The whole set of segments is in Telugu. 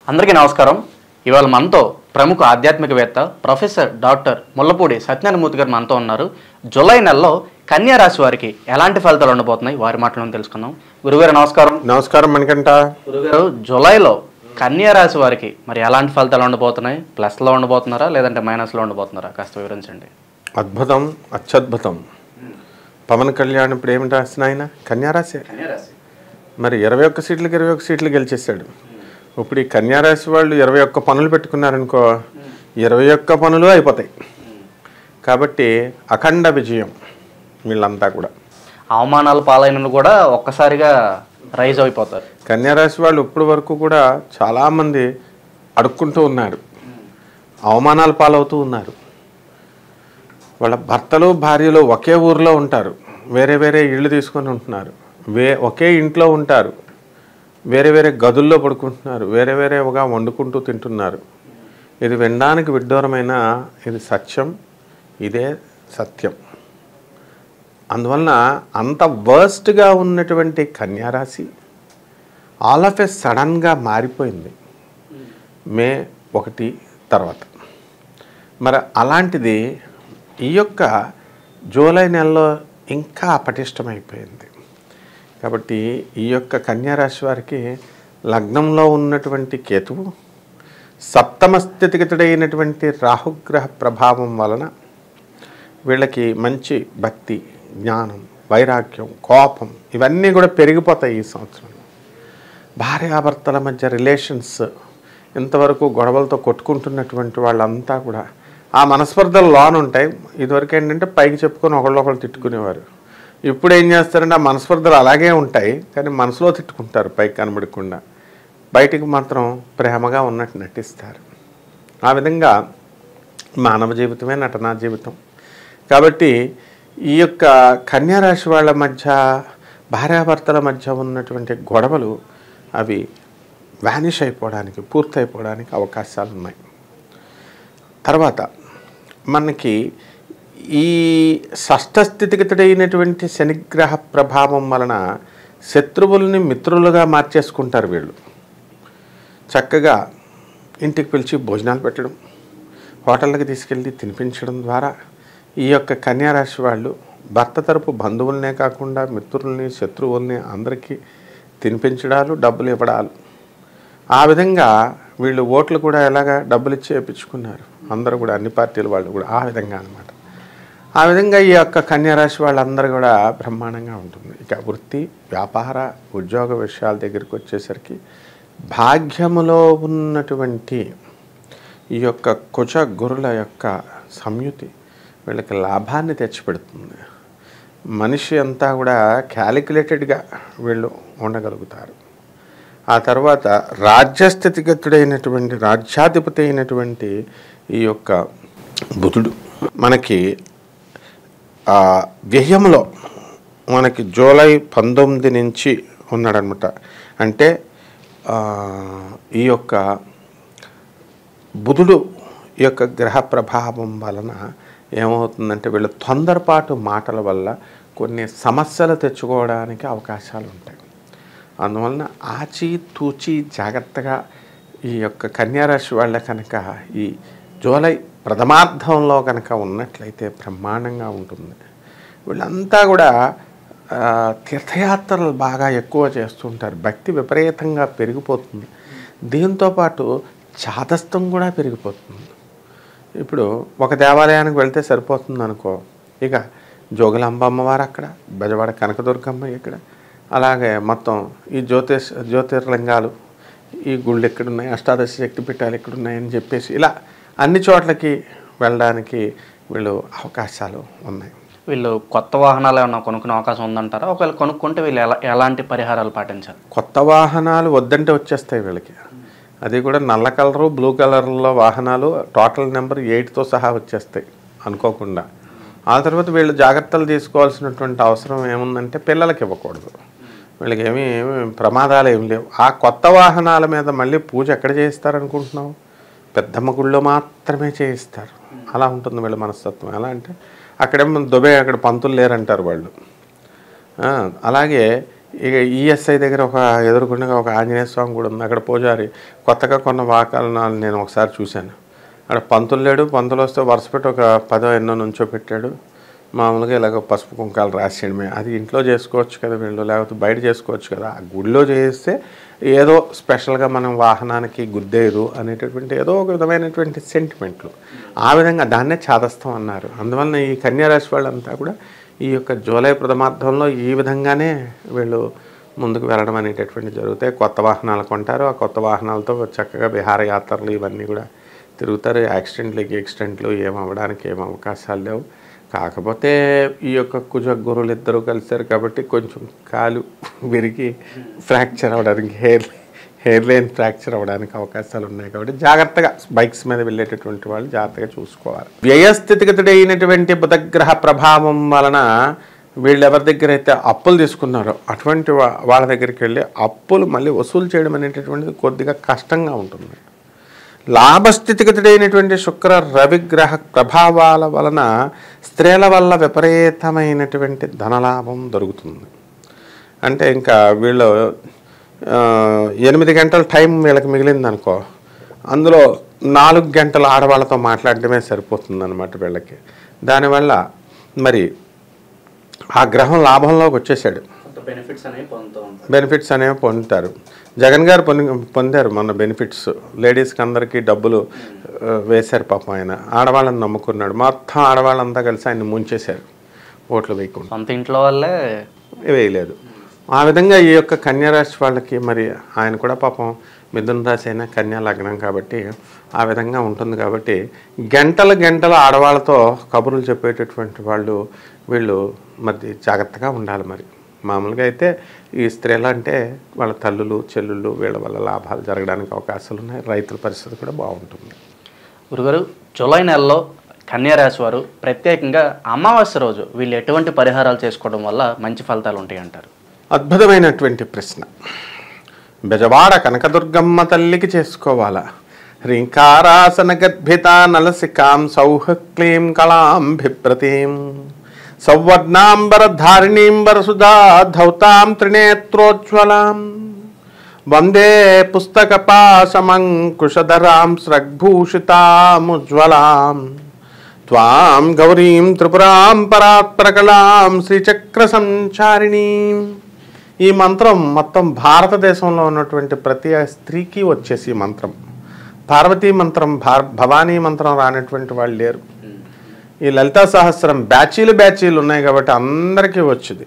అందరికీ నమస్కారం ఇవాళ మనతో ప్రముఖ ఆధ్యాత్మికవేత్త ప్రొఫెసర్ డాక్టర్ ముల్లపూడి సత్యనారాయణమూర్తి గారు మనతో ఉన్నారు జూలై నెలలో కన్యా రాశి వారికి ఎలాంటి ఫలితాలు ఉండబోతున్నాయి వారి మాటలను తెలుసుకుందాం గురుగారు నమస్కారం నమస్కారం మణికంఠ గురుగారు జూలైలో కన్యా రాశి వారికి మరి ఎలాంటి ఫలితాలు ఉండబోతున్నాయి ప్లస్లో ఉండబోతున్నారా లేదంటే మైనస్లో ఉండబోతున్నారా కాస్త వివరించండి అద్భుతం అత్యద్భుతం పవన్ కళ్యాణ్ ఇప్పుడు ఏమిటి రాసిన ఆయన కన్యారాశి మరి ఇరవై ఒక్క సీట్లకి ఇరవై ఒక్క సీట్లు గెలిచేశాడు ఇప్పుడు ఈ కన్యారాశి వాళ్ళు ఇరవై ఒక్క పనులు పెట్టుకున్నారనుకో ఇరవై ఒక్క పనులు అయిపోతాయి కాబట్టి అఖండ విజయం వీళ్ళంతా కూడా అవమానాల పాలైన కూడా ఒక్కసారిగా రైజ్ అయిపోతారు కన్యారాశి వాళ్ళు ఇప్పటి వరకు కూడా చాలామంది అడుక్కుంటూ ఉన్నారు అవమానాల పాలవుతూ ఉన్నారు వాళ్ళ భర్తలు భార్యలు ఒకే ఊర్లో ఉంటారు వేరే వేరే ఇళ్ళు తీసుకొని ఉంటున్నారు వే ఒకే ఇంట్లో ఉంటారు వేరే వేరే గదుల్లో పడుకుంటున్నారు వేరే వేరేగా వండుకుంటూ తింటున్నారు ఇది వినడానికి విడ్డూరమైన ఇది సత్యం ఇదే సత్యం అందువలన అంత వర్స్ట్గా ఉన్నటువంటి కన్యారాశి ఆల్ ఆఫ్ ఎ సడన్గా మారిపోయింది మే ఒకటి తర్వాత మరి అలాంటిది ఈ యొక్క జూలై నెలలో ఇంకా పటిష్టమైపోయింది కాబట్టి ఈ యొక్క కన్యారాశి వారికి లగ్నంలో ఉన్నటువంటి కేతువు సప్తమ స్థితిగతుడైనటువంటి రాహుగ్రహ ప్రభావం వలన వీళ్ళకి మంచి భక్తి జ్ఞానం వైరాగ్యం కోపం ఇవన్నీ కూడా పెరిగిపోతాయి ఈ సంవత్సరం భార్యాభర్తల మధ్య రిలేషన్స్ ఇంతవరకు గొడవలతో కొట్టుకుంటున్నటువంటి వాళ్ళంతా కూడా ఆ మనస్పర్ధలు లోన్ ఉంటాయి ఇదివరకు ఏంటంటే పైకి చెప్పుకొని ఒకళ్ళొకళ్ళు తిట్టుకునేవారు ఇప్పుడు ఏం చేస్తారంటే ఆ మనస్పర్ధలు అలాగే ఉంటాయి కానీ మనసులో తిట్టుకుంటారు పైకి కనబడకుండా బయటికి మాత్రం ప్రేమగా ఉన్నట్టు నటిస్తారు ఆ విధంగా మానవ జీవితమే నటనా జీవితం కాబట్టి ఈ యొక్క కన్యారాశి వాళ్ళ మధ్య భార్యాభర్తల మధ్య ఉన్నటువంటి గొడవలు అవి వ్యానిష్ అయిపోవడానికి పూర్తయిపోవడానికి అవకాశాలు ఉన్నాయి తర్వాత మనకి ఈ షష్ఠస్థితిగతుడైనటువంటి శనిగ్రహ ప్రభావం వలన శత్రువుల్ని మిత్రులుగా మార్చేసుకుంటారు వీళ్ళు చక్కగా ఇంటికి పిలిచి భోజనాలు పెట్టడం హోటళ్ళకి తీసుకెళ్ళి తినిపించడం ద్వారా ఈ యొక్క కన్యారాశి వాళ్ళు భర్త తరపు బంధువులనే కాకుండా మిత్రుల్ని శత్రువుల్ని అందరికీ తినిపించడాలు డబ్బులు ఇవ్వడాలు ఆ విధంగా వీళ్ళు ఓట్లు కూడా ఎలాగా డబ్బులు ఇచ్చి వేయించుకున్నారు అందరూ కూడా అన్ని పార్టీల వాళ్ళు కూడా ఆ విధంగా అనమాట ఆ విధంగా ఈ యొక్క కన్యారాశి వాళ్ళందరూ కూడా బ్రహ్మాండంగా ఉంటుంది ఇక వృత్తి వ్యాపార ఉద్యోగ విషయాల దగ్గరికి వచ్చేసరికి భాగ్యములో ఉన్నటువంటి ఈ యొక్క కుచ గురుల యొక్క సంయుతి వీళ్ళకి లాభాన్ని తెచ్చిపెడుతుంది మనిషి అంతా కూడా క్యాలిక్యులేటెడ్గా వీళ్ళు ఉండగలుగుతారు ఆ తర్వాత రాజ్యస్థితిగతుడైనటువంటి రాజ్యాధిపతి అయినటువంటి ఈ యొక్క బుధుడు మనకి ఆ వ్యయంలో మనకి జూలై పంతొమ్మిది నుంచి ఉన్నాడనమాట అంటే ఆ, ఈ యొక్క బుధుడు ఈ యొక్క గ్రహ ప్రభావం వలన ఏమవుతుందంటే వీళ్ళ తొందరపాటు మాటల వల్ల కొన్ని సమస్యలు తెచ్చుకోవడానికి అవకాశాలు ఉంటాయి అందువలన ఆచి తూచి జాగ్రత్తగా ఈ యొక్క కన్యారాశి వాళ్ళ కనుక ఈ జూలై ప్రథమార్థంలో కనుక ఉన్నట్లయితే బ్రహ్మాండంగా ఉంటుంది వీళ్ళంతా కూడా ఆ, తీర్థయాత్రలు బాగా ఎక్కువ చేస్తుంటారు భక్తి విపరీతంగా పెరిగిపోతుంది దీంతోపాటు చాదస్తం కూడా పెరిగిపోతుంది ఇప్పుడు ఒక దేవాలయానికి వెళ్తే సరిపోతుంది అనుకో ఇక జోగులాంబ అమ్మవారు అక్కడ బెజవాడ కనకదుర్గమ్మ ఇక్కడ అలాగే మొత్తం ఈ జ్యోతిష్ జ్యోతిర్లింగాలు ఈ గుళ్ళు ఎక్కడున్నాయి అష్టాదశ శక్తి పీఠాలు ఎక్కడున్నాయని చెప్పేసి ఇలా అన్ని చోట్లకి వెళ్ళడానికి వీళ్ళు అవకాశాలు ఉన్నాయి వీళ్ళు కొత్త వాహనాలు ఏమైనా కొనుక్కునే అవకాశం ఉందంటారా ఒకవేళ కొనుక్కుంటే వీళ్ళు ఎలా ఎలాంటి పరిహారాలు పాటించాలి కొత్త వాహనాలు వద్దంటే వచ్చేస్తాయి వీళ్ళకి అది కూడా నల్ల కలరు బ్లూ కలర్లో వాహనాలు టోటల్ నెంబర్ ఎయిట్తో సహా వచ్చేస్తాయి అనుకోకుండా ఆ తర్వాత వీళ్ళు జాగ్రత్తలు తీసుకోవాల్సినటువంటి అవసరం ఏముందంటే పిల్లలకి ఇవ్వకూడదు వీళ్ళకి ఏమీ ఏమీ ప్రమాదాలు ఏమి లేవు ఆ కొత్త వాహనాల మీద మళ్ళీ పూజ ఎక్కడ చేయిస్తారనుకుంటున్నావు పెద్దమ్మ గుళ్ళో మాత్రమే చేయిస్తారు అలా ఉంటుంది వీళ్ళ మనస్తత్వం ఎలా అంటే అక్కడేమో దుబే అక్కడ పంతులు లేరంటారు వాళ్ళు ఆ, అలాగే ఇక ఈఎస్ఐ దగ్గర ఒక ఎదురుకుండా ఒక ఆంజనేయ స్వామి కూడా ఉంది అక్కడ పూజారి కొత్తగా కొన్న వాహనాలు నేను ఒకసారి చూశాను అక్కడ పంతులు లేడు పంతులు వస్తే వరుస పెట్టి ఒక పదో ఎన్నో నుంచో పెట్టాడు మామూలుగా ఇలాగ పసుపు కుంకాలు రాసేయడమే అది ఇంట్లో చేసుకోవచ్చు కదా వీళ్ళు లేకపోతే బయట చేసుకోవచ్చు కదా ఆ గుడిలో చేస్తే ఏదో స్పెషల్గా మనం వాహనానికి గుద్దేదు అనేటటువంటి ఏదో ఒక విధమైనటువంటి సెంటిమెంట్లు ఆ విధంగా దాన్నే చాదస్తం అన్నారు అందువలన ఈ కన్యారాశి వాళ్ళంతా కూడా ఈ యొక్క జూలై ప్రథమార్థంలో ఈ విధంగానే వీళ్ళు ముందుకు వెళ్ళడం అనేటటువంటి జరుగుతాయి కొత్త వాహనాలు కొంటారు ఆ కొత్త వాహనాలతో చక్కగా విహారయాత్రలు ఇవన్నీ కూడా తిరుగుతారు యాక్సిడెంట్లు యాక్సిడెంట్లు ఏం అవ్వడానికి ఏం అవకాశాలు లేవు కాకపోతే ఈ యొక్క కుజ గురువులు ఇద్దరు కలిశారు కాబట్టి కొంచెం కాలు విరిగి ఫ్రాక్చర్ అవ్వడానికి హెయిర్ హెయిర్ లైన్ ఫ్రాక్చర్ అవ్వడానికి అవకాశాలు ఉన్నాయి కాబట్టి జాగ్రత్తగా బైక్స్ మీద వెళ్ళేటటువంటి వాళ్ళు జాగ్రత్తగా చూసుకోవాలి వ్యయస్థితిగతుడైనటువంటి బుధగ్రహ ప్రభావం వలన వీళ్ళు ఎవరి దగ్గర అయితే అప్పులు తీసుకున్నారో అటువంటి వా- వాళ్ళ దగ్గరికి వెళ్ళి అప్పులు మళ్ళీ వసూలు చేయడం అనేటటువంటిది కొద్దిగా కష్టంగా ఉంటుంది లాభస్థితిగతుడైనటువంటి శుక్ర రవిగ్రహ ప్రభావాల వలన స్త్రీల వల్ల విపరీతమైనటువంటి ధనలాభం దొరుకుతుంది అంటే ఇంకా వీళ్ళు ఆ, ఎనిమిది గంటల టైం వీళ్ళకి మిగిలింది అనుకో అందులో నాలుగు గంటల ఆడవాళ్ళతో మాట్లాడడమే సరిపోతుంది అనమాట వీళ్ళకి దానివల్ల మరి ఆ గ్రహం లాభంలోకి వచ్చేసాడు కొంత బెనిఫిట్స్ అనేవి పొందుతూ ఉంటారు బెనిఫిట్స్ అనేవి పొందుతారు జగన్ గారు పొంది పొందారు మొన్న బెనిఫిట్స్ లేడీస్కి అందరికీ డబ్బులు ఆ, వేశారు పాపం ఆయన ఆడవాళ్ళని నమ్ముకున్నాడు మొత్తం ఆడవాళ్ళంతా కలిసి ఆయన ముంచేశారు ఓట్లు వేయకుండా సొంత ఇంట్లో వాళ్ళే వేయలేదు ఆ విధంగా ఈ యొక్క కన్యా రాశి వాళ్ళకి మరి ఆయన కూడా పాపం మిథున రాశి అయినా కన్యా లగ్నం కాబట్టి ఆ విధంగా ఉంటుంది కాబట్టి గంటల గంటల ఆడవాళ్ళతో కబుర్లు చెప్పేటటువంటి వాళ్ళు వీళ్ళు మరి జాగ్రత్తగా ఉండాలి మరి మామూలుగా అయితే ఈ స్త్రీలు అంటే వాళ్ళ తల్లులు చెల్లుళ్ళు వీళ్ళ వల్ల లాభాలు జరగడానికి అవకాశాలు ఉన్నాయి రైతుల పరిస్థితి కూడా బాగుంటుంది గురుగారు జూలై నెలలో కన్యా రాశి వారు ప్రత్యేకంగా అమావాస్య రోజు వీళ్ళు ఎటువంటి పరిహారాలు చేసుకోవడం వల్ల మంచి ఫలితాలు ఉంటాయి అంటారు అద్భుతమైనటువంటి ప్రశ్న బెజవాడ కనకదుర్గమ్మ తల్లికి చేసుకోవాలా హ్రీంకారాసన గర్భిత నలసికాం సౌహ క్లీం కళాం బిప్రతీం సౌవర్ణాంబర ధారిణీంబర సుధా ధౌతాం త్రినేత్రోజ్వలాం వందే పుస్తక పాశమంకుశధరాం స్రగ్భూషితాముజ్వలాం త్వాం గౌరీం త్రిపురాం పరాత్పరకళాం శ్రీచక్ర సంచారిణీం ఈ మంత్రం మొత్తం భారతదేశంలో ఉన్నటువంటి ప్రతి స్త్రీకి వచ్చేసి ఈ మంత్రం పార్వతీ మంత్రం భార్ భవానీ మంత్రం రానటువంటి వాళ్ళు లేరు ఈ లలితా సహస్రం బ్యాచీలు బ్యాచీలు ఉన్నాయి కాబట్టి అందరికీ వచ్చింది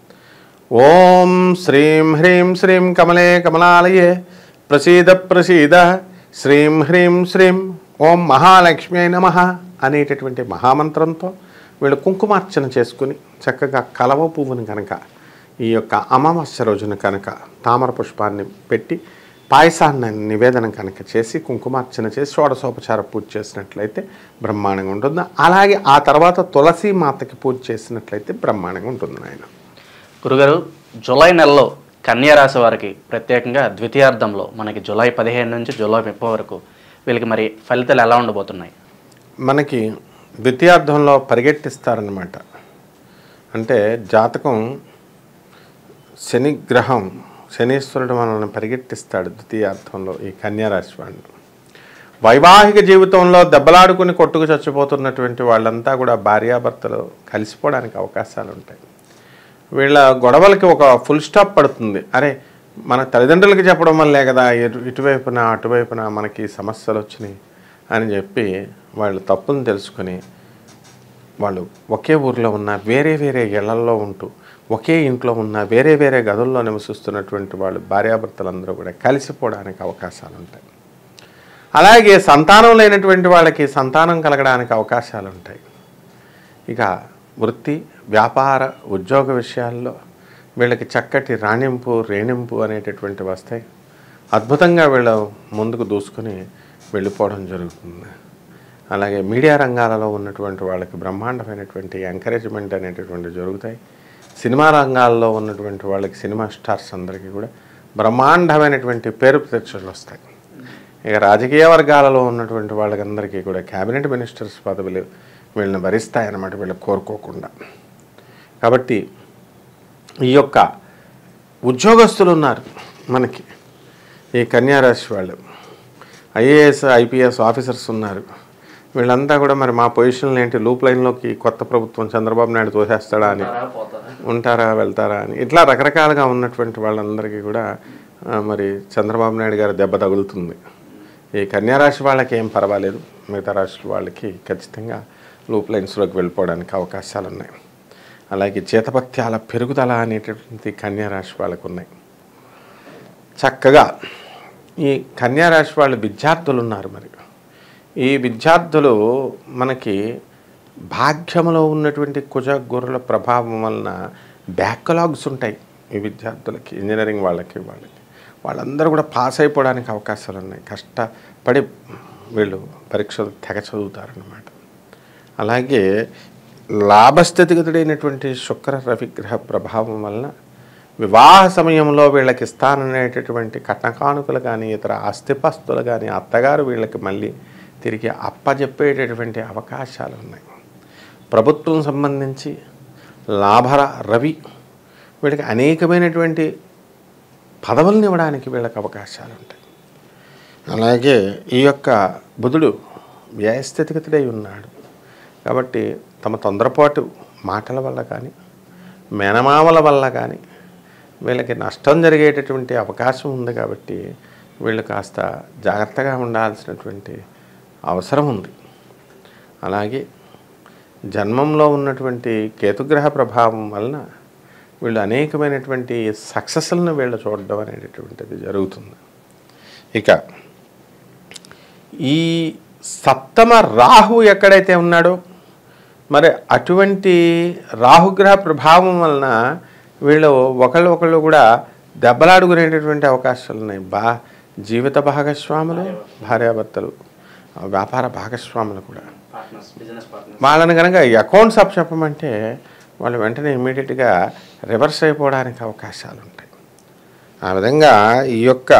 ఓం శ్రీం హ్రీం శ్రీం కమలే కమలాలయే ప్రసీద ప్రసీద శ్రీం హ్రీం శ్రీం ఓం మహాలక్ష్మి నమ అనేటటువంటి మహామంత్రంతో వీళ్ళు కుంకుమార్చన చేసుకుని చక్కగా కలవ పువ్వుని కనుక ఈ యొక్క అమావాస్య రోజున కనుక తామర పుష్పాన్ని పెట్టి పాయసాన్ని నివేదన కనుక చేసి కుంకుమార్చన చేసి షోడశోపచార పూజ చేసినట్లయితే బ్రహ్మాండంగా ఉంటుంది అలాగే ఆ తర్వాత తులసి మాతకి పూజ చేసినట్లయితే బ్రహ్మాండంగా ఉంటుంది నాయన గురుగారు జూలై నెలలో కన్యా రాశి వారికి ప్రత్యేకంగా ద్వితీయార్థంలో మనకి జూలై పదిహేను నుంచి జూలై ముప్పై వరకు వీళ్ళకి మరి ఫలితాలు ఎలా ఉండబోతున్నాయి మనకి ద్వితీయార్థంలో పరిగెట్టిస్తారనమాట అంటే జాతకం శని గ్రహం శనీశ్వరుడు మనల్ని పరిగెట్టిస్తాడు ద్వితీయార్థంలో ఈ కన్యారాశి వాళ్ళు వైవాహిక జీవితంలో దెబ్బలాడుకుని కొట్టుకు చచ్చిపోతున్నటువంటి వాళ్ళంతా కూడా భార్యాభర్తలు కలిసిపోవడానికి అవకాశాలు ఉంటాయి వీళ్ళ గొడవలకి ఒక ఫుల్ స్టాప్ పడుతుంది అరే మన తల్లిదండ్రులకి చెప్పడం వల్లే కదా ఇటు ఇటువైపున అటువైపున మనకి సమస్యలు వచ్చినాయి అని చెప్పి వాళ్ళు తప్పును తెలుసుకుని వాళ్ళు ఒకే ఊర్లో ఉన్న వేరే వేరే ఇళ్లల్లో ఉంటూ ఒకే ఇంట్లో ఉన్న వేరే వేరే గదుల్లో నివసిస్తున్నటువంటి వాళ్ళు భార్యాభర్తలందరూ కూడా కలిసిపోవడానికి అవకాశాలు ఉంటాయి అలాగే సంతానం లేనటువంటి వాళ్ళకి సంతానం కలగడానికి అవకాశాలు ఉంటాయి ఇక వృత్తి వ్యాపార ఉద్యోగ విషయాల్లో వీళ్ళకి చక్కటి రాణింపు రేణింపు అనేటటువంటి వస్తాయి అద్భుతంగా వీళ్ళు ముందుకు దూసుకుని వెళ్ళిపోవడం జరుగుతుంది అలాగే మీడియా రంగాలలో ఉన్నటువంటి వాళ్ళకి బ్రహ్మాండమైనటువంటి ఎంకరేజ్మెంట్ అనేటటువంటి జరుగుతాయి సినిమా రంగాల్లో ఉన్నటువంటి వాళ్ళకి సినిమా స్టార్స్ అందరికీ కూడా బ్రహ్మాండమైనటువంటి పేరు ప్రతిష్టలు వస్తాయి ఇక రాజకీయ వర్గాలలో ఉన్నటువంటి వాళ్ళకందరికీ కూడా క్యాబినెట్ మినిస్టర్స్ పదవులు వీళ్ళని భరిస్తాయన్నమాట వీళ్ళు కోరుకోకుండా కాబట్టి ఈ యొక్క ఉద్యోగస్తులు ఉన్నారు మనకి ఈ కన్యారాశి వాళ్ళు ఐఏఎస్ ఐపీఎస్ ఆఫీసర్స్ ఉన్నారు వీళ్ళంతా కూడా మరి మా పొజిషన్లు ఏంటి లూప్ లైన్లోకి కొత్త ప్రభుత్వం చంద్రబాబు నాయుడు తోసేస్తాడా అని ఉంటారా వెళ్తారా అని ఇట్లా రకరకాలుగా ఉన్నటువంటి వాళ్ళందరికీ కూడా ఆ, మరి చంద్రబాబు నాయుడు గారి దెబ్బ తగులుతుంది ఈ కన్యారాశి వాళ్ళకి ఏం పర్వాలేదు మిగతా రాశుల వాళ్ళకి ఖచ్చితంగా లూప్ లైన్స్లోకి వెళ్ళిపోవడానికి అవకాశాలు ఉన్నాయి అలాగే చేతభక్త్యాల పెరుగుదల అనేటటువంటి కన్యారాశి వాళ్ళకు ఉన్నాయి చక్కగా ఈ కన్యారాశి వాళ్ళ విద్యార్థులు ఉన్నారు మరి ఈ విద్యార్థులు మనకి భాగ్యములో ఉన్నటువంటి కుజ గుర్రుల ప్రభావం వలన బ్యాక్లాగ్స్ ఉంటాయి ఈ విద్యార్థులకి ఇంజనీరింగ్ వాళ్ళకి వాళ్ళకి వాళ్ళందరూ కూడా పాస్ అయిపోవడానికి అవకాశాలు ఉన్నాయి కష్టపడి వీళ్ళు పరీక్షలు తెగ చదువుతారన్నమాట అలాగే లాభస్థితిగతుడైనటువంటి శుక్ర రవిగ్రహ ప్రభావం వలన వివాహ సమయంలో వీళ్ళకి ఇస్తాననేటటువంటి కట్నకానుకలు కానీ ఇతర ఆస్తిపాస్తులు కానీ అత్తగారు వీళ్ళకి మళ్ళీ తిరిగి అప్పజెప్పేటటువంటి అవకాశాలు ఉన్నాయి ప్రభుత్వం సంబంధించి లాభర రవి వీళ్ళకి అనేకమైనటువంటి పదవులను ఇవ్వడానికి వీళ్ళకి అవకాశాలు ఉంటాయి అలాగే ఈ యొక్క బుధుడు వ్యయస్థితిగతుడై ఉన్నాడు కాబట్టి తమ తొందరపాటు మాటల వల్ల కానీ మేనమామల వల్ల కానీ వీళ్ళకి నష్టం జరిగేటటువంటి అవకాశం ఉంది కాబట్టి వీళ్ళు కాస్త జాగ్రత్తగా ఉండాల్సినటువంటి అవసరం ఉంది అలాగే జన్మంలో ఉన్నటువంటి కేతుగ్రహ ప్రభావం వలన వీళ్ళు అనేకమైనటువంటి సక్సెస్లను వీళ్ళు చూడడం అనేటటువంటిది జరుగుతుంది ఇక ఈ సప్తమ రాహు ఎక్కడైతే ఉన్నాడో మరి అటువంటి రాహుగ్రహ ప్రభావం వలన వీళ్ళు ఒకళ్ళు ఒకళ్ళు కూడా దెబ్బలాడుకునేటటువంటి అవకాశాలు ఉన్నాయి బా జీవిత భాగస్వాములు భార్యాభర్తలు వ్యాపార భాగస్వాములు కూడా వాళ్ళని కనుక అకౌంట్స్ అప్ చెప్పమంటే వాళ్ళు వెంటనే ఇమ్మీడియట్గా రివర్స్ అయిపోవడానికి అవకాశాలు ఉంటాయి ఆ విధంగా ఈ యొక్క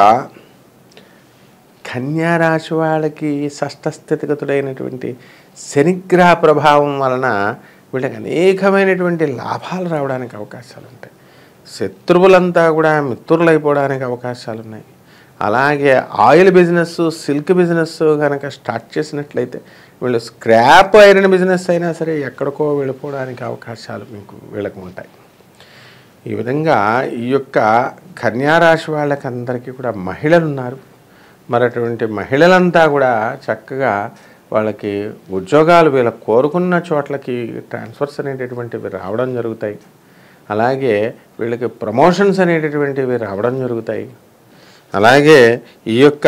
కన్యారాశి వాళ్ళకి షష్ఠ స్థితిగతుడైనటువంటి శనిగ్రహ ప్రభావం వలన వీళ్ళకి అనేకమైనటువంటి లాభాలు రావడానికి అవకాశాలు ఉంటాయి శత్రువులంతా కూడా మిత్రులైపోవడానికి అవకాశాలు ఉన్నాయి అలాగే ఆయిల్ బిజినెస్ సిల్క్ బిజినెస్ కనుక స్టార్ట్ చేసినట్లయితే వీళ్ళు స్క్రాప్ ఐరన్ బిజినెస్ అయినా సరే ఎక్కడికో వెళ్ళిపోవడానికి అవకాశాలు మీకు వీళ్ళకు ఉంటాయి ఈ విధంగా ఈ యొక్క కన్యారాశి వాళ్ళకి అందరికీ కూడా మహిళలు ఉన్నారు మరి అటువంటి మహిళలంతా కూడా చక్కగా వాళ్ళకి ఉద్యోగాలు వీళ్ళ కోరుకున్న చోట్లకి ట్రాన్స్ఫర్స్ అనేటటువంటివి రావడం జరుగుతాయి అలాగే వీళ్ళకి ప్రమోషన్స్ అనేటటువంటివి రావడం జరుగుతాయి అలాగే ఈ యొక్క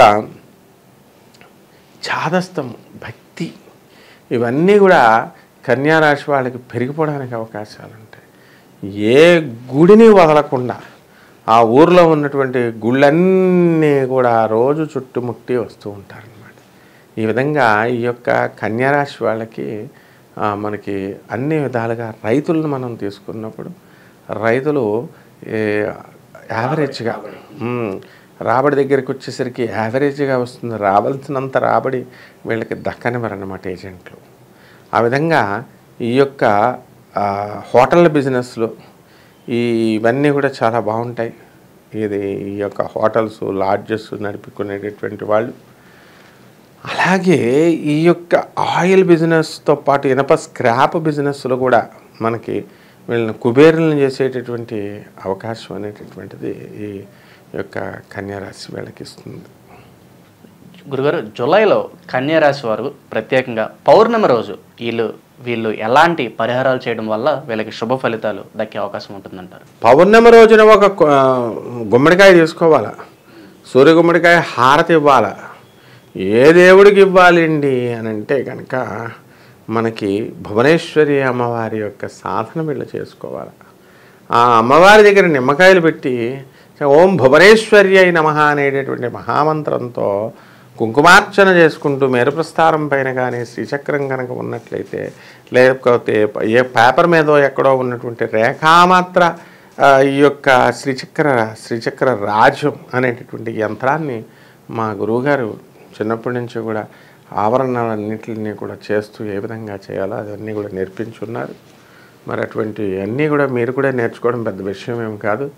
చాదస్తం భక్తి ఇవన్నీ కూడా కన్యారాశి వాళ్ళకి పెరిగిపోవడానికి అవకాశాలు ఉంటాయి ఏ గుడిని వదలకుండా ఆ ఊర్లో ఉన్నటువంటి గుళ్ళన్నీ కూడా రోజు చుట్టుముట్టి వస్తూ ఉంటారనమాట ఈ విధంగా ఈ యొక్క కన్యారాశి వాళ్ళకి ఆ, మనకి అన్ని విధాలుగా రైతులను మనం తీసుకున్నప్పుడు రైతులు ఏ, యావరేజ్గా మ్, రాబడి దగ్గరికి వచ్చేసరికి యావరేజ్గా వస్తుంది రావాల్సినంత రాబడి వీళ్ళకి దక్కనివ్వరన్నమాట ఏజెంట్లు ఆ విధంగా ఈ యొక్క ఆ, హోటల్ బిజినెస్లో ఈ ఇవన్నీ కూడా చాలా బాగుంటాయి ఇది ఈ యొక్క హోటల్స్ లాడ్జెస్ నడుపుకునేటటువంటి వాళ్ళు అలాగే ఈ యొక్క ఆయిల్ బిజినెస్తో పాటు ఇనప స్క్రాప్ బిజినెస్లో కూడా మనకి వీళ్ళని కుబేరులను చేసేటటువంటి అవకాశం అనేటటువంటిది ఈ యొక్క కన్యారాశి వీళ్ళకి ఇస్తుంది గురుగారు జూలైలో కన్యా రాశి వారు ప్రత్యేకంగా పౌర్ణమి రోజు వీళ్ళు వీళ్ళు ఎలాంటి పరిహారాలు చేయడం వల్ల వీళ్ళకి శుభ ఫలితాలు దక్కే అవకాశం ఉంటుందంటారు పౌర్ణమి రోజున ఒక కు- ఆ, గుమ్మడికాయ తీసుకోవాలా సూర్య గుమ్మడికాయ హారతి ఇవ్వాలా ఏ దేవుడికి ఇవ్వాలండి అని అంటే కనుక మనకి భువనేశ్వరి అమ్మవారి యొక్క సాధన వీళ్ళు చేసుకోవాలి ఆ అమ్మవారి దగ్గర నిమ్మకాయలు పెట్టి ఓం భువనేశ్వరి అయి నమ అనేటటువంటి మహామంత్రంతో కుంకుమార్చన చేసుకుంటూ మేరుప్రస్థారం పైన కానీ శ్రీచక్రం కనుక ఉన్నట్లయితే లేకపోతే ఏ పేపర్ మీదో ఎక్కడో ఉన్నటువంటి రేఖామాత్ర ఆ, ఈ యొక్క శ్రీచక్ర శ్రీచక్ర రాజ్యం అనేటటువంటి యంత్రాన్ని మా గురువుగారు చిన్నప్పటి నుంచి కూడా ఆవరణలన్నింటిని కూడా చేస్తూ ఏ విధంగా చేయాలో అవన్నీ కూడా నేర్పించున్నారు మరి అటువంటి అన్నీ కూడా మీరు కూడా నేర్చుకోవడం పెద్ద విషయం ఏం కాదు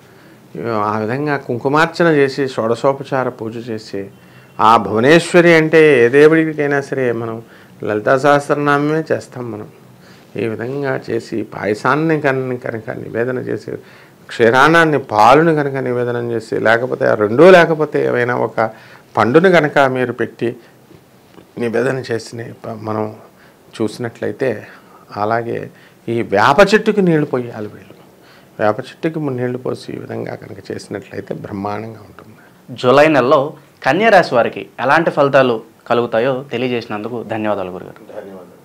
ఆ విధంగా కుంకుమార్చన చేసి షోడశోపచార పూజ చేసి ఆ భువనేశ్వరి అంటే ఏ దేవుడికైనా సరే మనం లలితా సహస్రనామే చేస్తాం మనం ఈ విధంగా చేసి పాయసాన్ని కనుక కనుక నివేదన చేసి క్షీరాణాన్ని పాలుని కనుక నివేదన చేసి లేకపోతే ఆ రెండూ లేకపోతే ఏమైనా ఒక పండుని కనుక మీరు పెట్టి నివేదన చేసిన ప- మనం చూసినట్లయితే అలాగే ఈ వేప చెట్టుకి నీళ్లు పోయాలి వీళ్ళు వేప చెట్టుకి నీళ్లు పోసి ఈ విధంగా కనుక చేసినట్లయితే బ్రహ్మాండంగా ఉంటుంది జూలై నెలలో కన్యా రాశి వారికి ఎలాంటి ఫలితాలు కలుగుతాయో తెలియజేసినందుకు ధన్యవాదాలు గురుగారు ధన్యవాదాలు